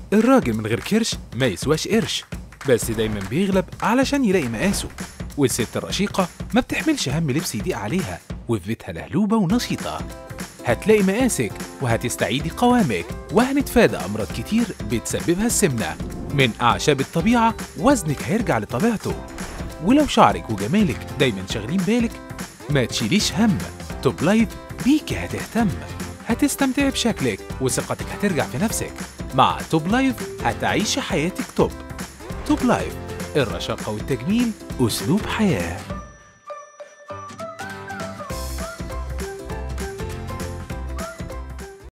الراجل من غير كرش ما يسواش قرش بس دايما بيغلب علشان يلاقي مقاسه والست الرشيقة ما بتحملش هم لبس يضيق عليها وفي بيتها لهلوبة ونشيطة هتلاقي مقاسك وهتستعيدي قوامك وهنتفادى أمراض كتير بتسببها السمنة من أعشاب الطبيعة وزنك هيرجع لطبيعته ولو شعرك وجمالك دايما شاغلين بالك ما تشيليش هم توب لايف بيكي هتهتم هتستمتعي بشكلك وثقتك هترجع في نفسك مع توب لايف هتعيشي حياتك توب توب لايف الرشاقة والتجميل أسلوب حياة